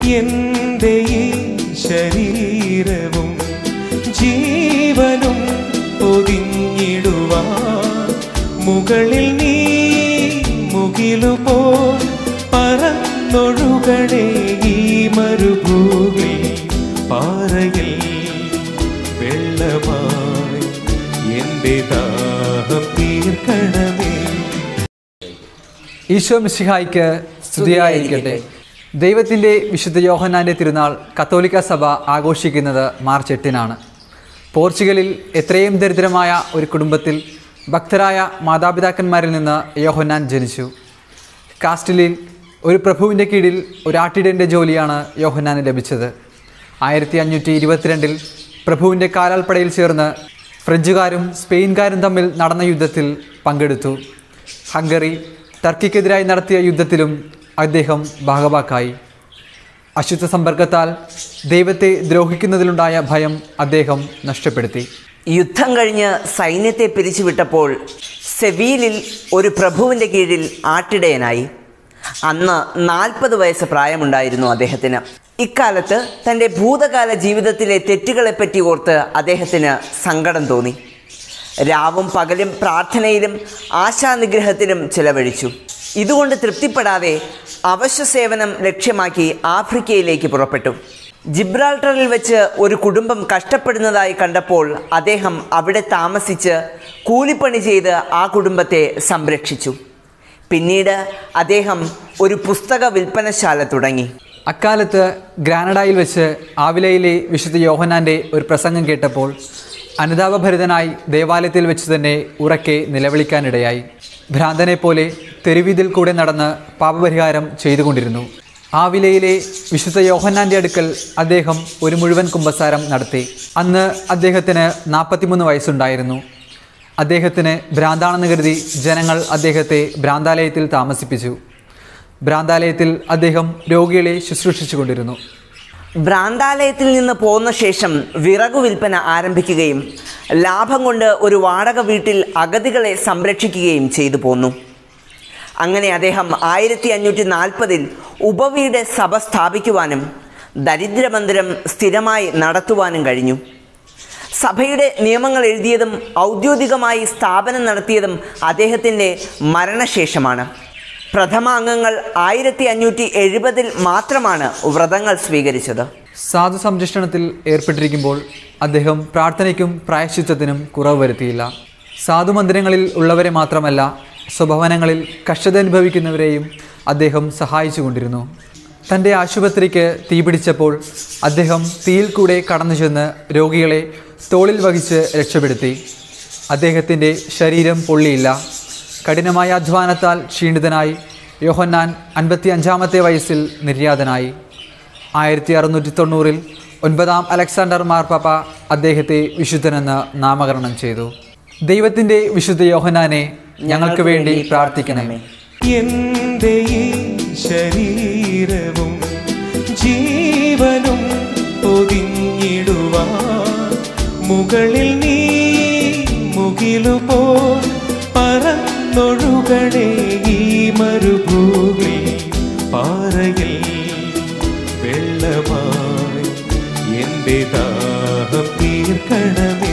എൻ്റെ ഈ ശരീരവും ജീവനും പൊതിഞ്ഞിടുവാൻ മുകളിൽ നീ മുകിലുപോ പറന്നൊഴുകണേ ഈ മരുഭൂമി പാറയിൽ വെള്ളമായി എൻ്റെ ദാഹം തീർക്കണമേ ഈശോ മിശിഹായ്ക്ക് സ്തുതിയായിരിക്കട്ടെ ദൈവത്തിൻ്റെ വിശുദ്ധ യോഹന്നാൻ്റെ തിരുനാൾ കത്തോലിക്ക സഭ ആഘോഷിക്കുന്നത് മാർച്ച് എട്ടിനാണ് പോർച്ചുഗലിൽ എത്രയും ദരിദ്രമായ ഒരു കുടുംബത്തിൽ ഭക്തരായ മാതാപിതാക്കന്മാരിൽ നിന്ന് യോഹന്നാൻ ജനിച്ചു കാസ്റ്റിലിൽ ഒരു പ്രഭുവിൻ്റെ കീഴിൽ ഒരു ആട്ടിടൻ്റെ ജോലിയാണ് യോഹന്നാന് ലഭിച്ചത് ആയിരത്തി അഞ്ഞൂറ്റി ഇരുപത്തിരണ്ടിൽ പ്രഭുവിൻ്റെ കാലാൾപ്പടയിൽ ചേർന്ന് ഫ്രഞ്ചുകാരും സ്പെയിൻകാരും തമ്മിൽ നടന്ന യുദ്ധത്തിൽ പങ്കെടുത്തു ഹംഗറി ടർക്കിക്കെതിരായി നടത്തിയ യുദ്ധത്തിലും അദ്ദേഹം ഭാഗവാക്കായി അശുദ്ധ സമ്പർക്കത്താൽ ദൈവത്തെ ദ്രോഹിക്കുന്നതിലുണ്ടായ ഭയം അദ്ദേഹം നഷ്ടപ്പെടുത്തി യുദ്ധം കഴിഞ്ഞ് സൈന്യത്തെ പിരിച്ചുവിട്ടപ്പോൾ സെവീലിൽ ഒരു പ്രഭുവിൻ്റെ കീഴിൽ ആട്ടിടയനായി അന്ന് നാൽപ്പത് വയസ്സ് പ്രായമുണ്ടായിരുന്നു അദ്ദേഹത്തിന് ഇക്കാലത്ത് തൻ്റെ ഭൂതകാല ജീവിതത്തിലെ തെറ്റുകളെപ്പറ്റി ഓർത്ത് അദ്ദേഹത്തിന് സങ്കടം തോന്നി രാവും പകലും പ്രാർത്ഥനയിലും ആശാനിഗ്രഹത്തിലും ചിലവഴിച്ചു ഇതുകൊണ്ട് തൃപ്തിപ്പെടാതെ അവശ്യ സേവനം ലക്ഷ്യമാക്കി ആഫ്രിക്കയിലേക്ക് പുറപ്പെട്ടു ജിബ്രാൾട്ടറിൽ വെച്ച് ഒരു കുടുംബം കഷ്ടപ്പെടുന്നതായി കണ്ടപ്പോൾ അദ്ദേഹം അവിടെ താമസിച്ച് കൂലിപ്പണി ചെയ്ത് ആ കുടുംബത്തെ സംരക്ഷിച്ചു പിന്നീട് അദ്ദേഹം ഒരു പുസ്തക വിൽപ്പനശാല തുടങ്ങി അക്കാലത്ത് ഗ്രാനഡയിൽ വെച്ച് ആവിലയിലെ വിശുദ്ധ യോഹനാൻ്റെ ഒരു പ്രസംഗം കേട്ടപ്പോൾ അനുതാപഭരിതനായി ദേവാലയത്തിൽ വെച്ച് തന്നെ ഉറക്കെ നിലവിളിക്കാനിടയായി ഭ്രാന്തനെ പോലെ തെരുവീതിൽ കൂടെ നടന്ന് പാപപരിഹാരം ചെയ്തുകൊണ്ടിരുന്നു ആവിലയിലെ വിശുദ്ധ യോഹന്നാൻ്റെ അടുക്കൽ അദ്ദേഹം ഒരു മുഴുവൻ കുമ്പസാരം നടത്തി അന്ന് അദ്ദേഹത്തിന് നാൽപ്പത്തിമൂന്ന് വയസ്സുണ്ടായിരുന്നു അദ്ദേഹത്തിന് ഭ്രാന്താണെന്ന് കരുതി ജനങ്ങൾ അദ്ദേഹത്തെ ഭ്രാന്താലയത്തിൽ താമസിപ്പിച്ചു ഭ്രാന്താലയത്തിൽ അദ്ദേഹം രോഗികളെ ശുശ്രൂഷിച്ചുകൊണ്ടിരുന്നു ഭ്രാന്താലയത്തിൽ നിന്ന് പോന്ന ശേഷം വിറകു വിൽപ്പന ആരംഭിക്കുകയും ലാഭം കൊണ്ട് ഒരു വാടക വീട്ടിൽ അഗതികളെ സംരക്ഷിക്കുകയും ചെയ്തു പോന്നു അങ്ങനെ അദ്ദേഹം ആയിരത്തി അഞ്ഞൂറ്റി നാൽപ്പതിൽ ഉപവീട് സഭ സ്ഥാപിക്കുവാനും ദരിദ്രമന്ദിരം സ്ഥിരമായി നടത്തുവാനും കഴിഞ്ഞു സഭയുടെ നിയമങ്ങൾ എഴുതിയതും ഔദ്യോഗികമായി സ്ഥാപനം നടത്തിയതും അദ്ദേഹത്തിൻ്റെ മരണശേഷമാണ് പ്രഥമ അംഗങ്ങൾ ആയിരത്തി അഞ്ഞൂറ്റി എഴുപതിൽ മാത്രമാണ് വ്രതങ്ങൾ സ്വീകരിച്ചത് സാധു സംരക്ഷണത്തിൽ ഏർപ്പെട്ടിരിക്കുമ്പോൾ അദ്ദേഹം പ്രാർത്ഥനയ്ക്കും പ്രായശ്ചിത്തത്തിനും കുറവ് വരുത്തിയില്ല സാധു മന്ദിരങ്ങളിൽ ഉള്ളവരെ മാത്രമല്ല സ്വഭവനങ്ങളിൽ കഷ്ടത അനുഭവിക്കുന്നവരെയും അദ്ദേഹം സഹായിച്ചുകൊണ്ടിരുന്നു തൻ്റെ ആശുപത്രിക്ക് തീപിടിച്ചപ്പോൾ അദ്ദേഹം തീയിൽ കൂടെ കടന്നു ചെന്ന് രോഗികളെ തോളിൽ വഹിച്ച് രക്ഷപ്പെടുത്തി അദ്ദേഹത്തിൻ്റെ ശരീരം പൊള്ളിയില്ല കഠിനമായ അധ്വാനത്താൽ ക്ഷീണിതനായി യോഹന്നാൻ അൻപത്തി അഞ്ചാമത്തെ വയസ്സിൽ നിര്യാതനായി ആയിരത്തി അറുന്നൂറ്റി തൊണ്ണൂറിൽ ഒൻപതാം അലക്സാണ്ടർ മാർപ്പാപ്പ അദ്ദേഹത്തെ വിശുദ്ധനെന്ന് നാമകരണം ചെയ്തു ദൈവത്തിൻ്റെ വിശുദ്ധ യോഹന്നാനെ ഞങ്ങൾക്ക് വേണ്ടി പ്രാർത്ഥിക്കണമേ എൻ്റെ ഈ ശരീരവും ജീവനും പൊതിഞ്ഞിടുവാൻ മുകളിൽ നീ മുകിലുപോ പറന്നൊഴുകണേ ഈ മരുഭൂമി പാറയിൽ വെള്ളമായി എൻ്റെ ദാഹം തീർക്കണമേ